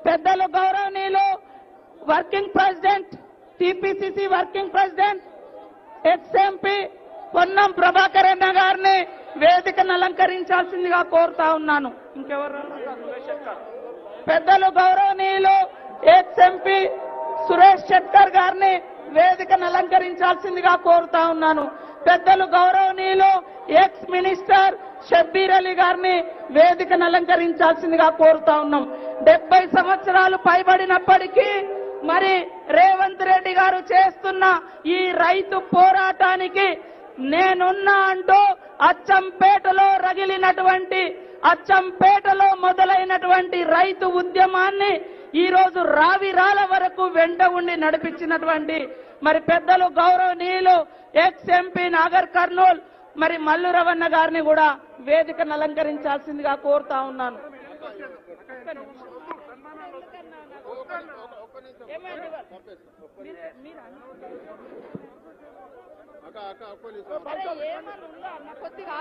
పెద్దలు గౌరవనీయులు working president TPCC working president ex MP Ponnam Prabhakar అన్న గారిని వేదికను అలంకరించాల్సిందిగా కోరుతా ఉన్నాను ఇంకెవరు పెద్దలు గౌరవనీయులు ఎక్స్ఎంపీ సురేష్ షెట్కర్ గారిని వేదికను అలంకరించాల్సిందిగా కోరుతా ఉన్నాను పెద్దలు గౌరవనీయులు ఎక్స్ మినిస్టర్ షబ్బీర్ అలీ గారిని వేదికను అలంకరించాల్సిందిగా కోరుతా ఉన్నాం డెబ్బై సంవత్సరాలు పైబడినప్పటికీ మరి రేవంత్ రెడ్డి గారు చేస్తున్న ఈ రైతు పోరాటానికి నేనున్నా అంటూ అచ్చంపేటలో రగిలినటువంటి అచ్చంపేటలో మొదలైనటువంటి రైతు ఉద్యమాన్ని ఈ రోజు రావిరాల వరకు వెంట ఉండి నడిపించినటువంటి మరి పెద్దలు గౌరవనీయులు ఎక్స్ ఎంపీ నాగర్ కర్నూల్ మరి మల్లు రవణ గారిని కూడా వేదికను అలంకరించాల్సిందిగా కోరుతా ఉన్నాను కొద్దిగా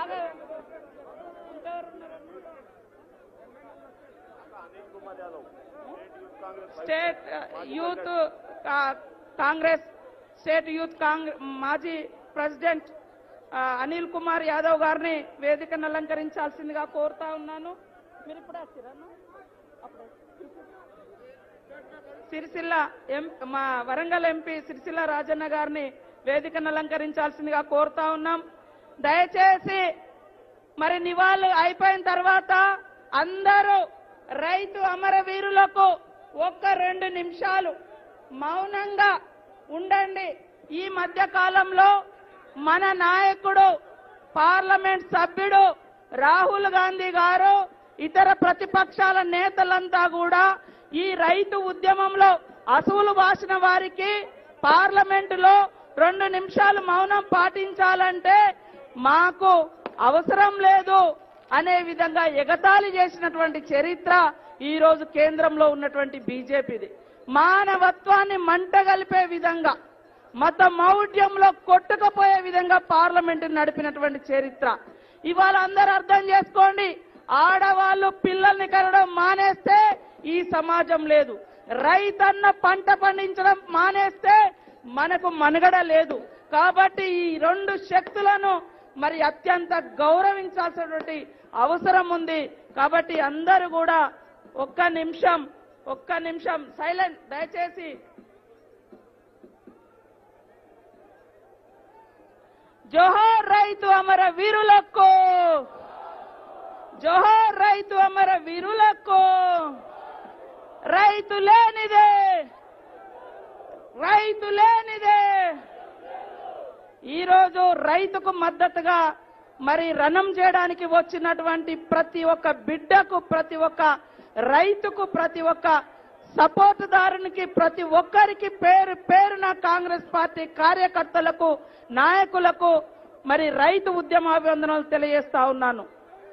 స్టేట్ యూత్ కా- కాంగ్రెస్ స్టేట్ యూత్ కాంగ్రెస్ మాజీ ప్రెసిడెంట్ ఆ, అనిల్ కుమార్ యాదవ్ గారిని వేదికను అలంకరించాల్సిందిగా కోరుతా ఉన్నాను మీరు ఇప్పుడు వచ్చిరాను సిరిసిల్ల ఎం మా వరంగల్ ఎంపీ సిరిసిల్ల రాజన్న గారిని వేదికను అలంకరించాల్సిందిగా కోరుతా ఉన్నాం దయచేసి మరి నివాళులు అయిపోయిన తర్వాత అందరూ రైతు అమరవీరులకు ఒక్క రెండు నిమిషాలు మౌనంగా ఉండండి ఈ మధ్య కాలంలో మన నాయకుడు పార్లమెంట్ సభ్యుడు రాహుల్ గాంధీ గారు ఇతర ప్రతిపక్షాల నేతలంతా కూడా ఈ రైతు ఉద్యమంలో అసువులు బాసిన వారికి పార్లమెంటులో రెండు నిమిషాలు మౌనం పాటించాలంటే మాకు అవసరం లేదు అనే విధంగా ఎగతాళి చేసినటువంటి చరిత్ర ఈ రోజు కేంద్రంలో ఉన్నటువంటి బీజేపీది మానవత్వాన్ని మంటగలిపే విధంగా మత మౌఢ్యంలో కొట్టుకుపోయే విధంగా పార్లమెంట్ నడిపినటువంటి చరిత్ర ఇవాళ అందరూ అర్థం చేసుకోండి ఆడవాళ్ళు పిల్లల్ని కనడం మానేస్తే ఈ సమాజం లేదు రైతన్న పంట పండించడం మానేస్తే మనకు మనుగడ లేదు కాబట్టి ఈ రెండు శక్తులను మరి అత్యంత గౌరవించాల్సినటువంటి అవసరం ఉంది కాబట్టి అందరూ కూడా ఒక్క నిమిషం ఒక్క నిమిషం సైలెంట్ దయచేసి జోహార్ రైతు అమర వీరులకు జోహార్ రైతు అమర వీరులకు రైతు లేనిదే రైతు లేనిదే ఈరోజు రైతుకు మద్దతుగా మరి రణం చేయడానికి వచ్చినటువంటి ప్రతి ఒక్క బిడ్డకు ప్రతి ఒక్క రైతుకు ప్రతి ఒక్క సపోర్టుదారునికి ప్రతి ఒక్కరికి పేరు పేరున కాంగ్రెస్ పార్టీ కార్యకర్తలకు నాయకులకు మరి రైతు ఉద్యమాభివందనలు తెలియజేస్తా ఉన్నాను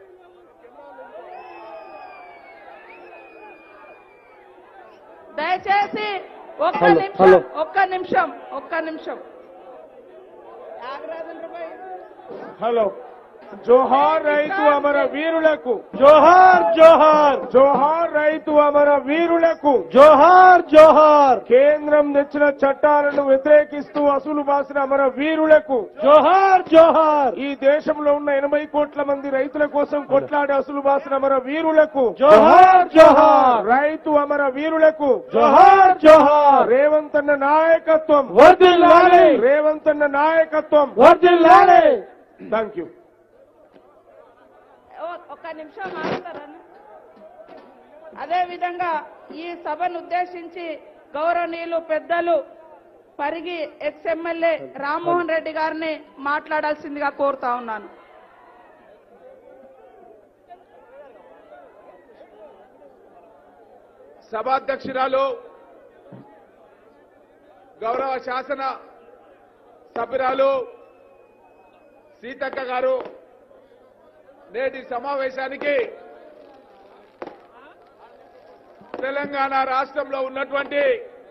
దయచేసి ఒక్క హలో, నిమిషం హలో. ఒక్క నిమిషం ఒక్క నిమిషం నాగరాజన్ భాయ్ హలో జోహార్ రైతు అమర వీరులకు జోహార్ జోహార్ జోహార్ రైతు అమర వీరులకు జోహార్ జోహార్ కేంద్రం తెచ్చిన చట్టాలను వ్యతిరేకిస్తూ అసలు బాసిన అమర వీరులకు జోహార్ జోహార్ ఈ దేశంలో ఉన్న ఎనభై కోట్ల మంది రైతుల కోసం కొట్లాడే అసలు బాసిన అమర వీరులకు జోహార్ జోహార్ రైతు అమర వీరులకు జోహార్ జోహార్ రేవంత్ అన్న నాయకత్వం వర్దిల్లాలి రేవంత్ అన్న నాయకత్వం వర్దిల్లాలి థ్యాంక్ యూ ఓ, ఒక్క నిమిషం ఆగుతారని అదే విధంగా ఈ సభను ఉద్దేశించి గౌరవనీయులు పెద్దలు పరిగి ఎక్స్ ఎమ్మెల్యే రామ్మోహన్ రెడ్డి గారిని మాట్లాడాల్సిందిగా కోరుతా ఉన్నాను సభాధ్యక్షురాలు గౌరవ శాసన సభ్యురాలు సీతక్క గారు నేటి సమావేశానికి తెలంగాణ రాష్ట్రంలో ఉన్నటువంటి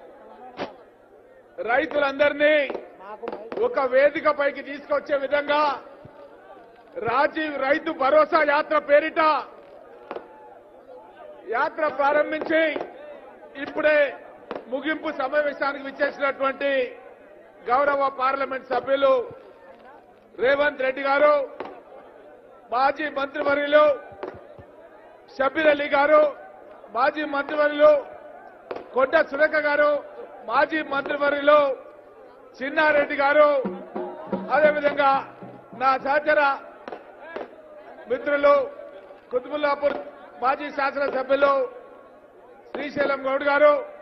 రైతులందరినీ ఒక వేదిక పైకి తీసుకొచ్చే విధంగా రాజీవ్ రైతు భరోసా యాత్ర పేరిట యాత్ర ప్రారంభించి ఇప్పుడే ముగింపు సమావేశానికి విచ్చేసినటువంటి గౌరవ పార్లమెంట్ సభ్యులు రేవంత్ రెడ్డి గారు మాజీ మంత్రివర్యులు షబీర్ అలీ గారు మాజీ మంత్రివర్యులు కొండ సురేఖ గారు మాజీ మంత్రివర్యులు చిన్నారెడ్డి గారు అదేవిధంగా నా సహచర మిత్రులు కుతుబుల్లాపూర్ మాజీ శాసనసభ్యులు శ్రీశైలం గౌడ్ గారు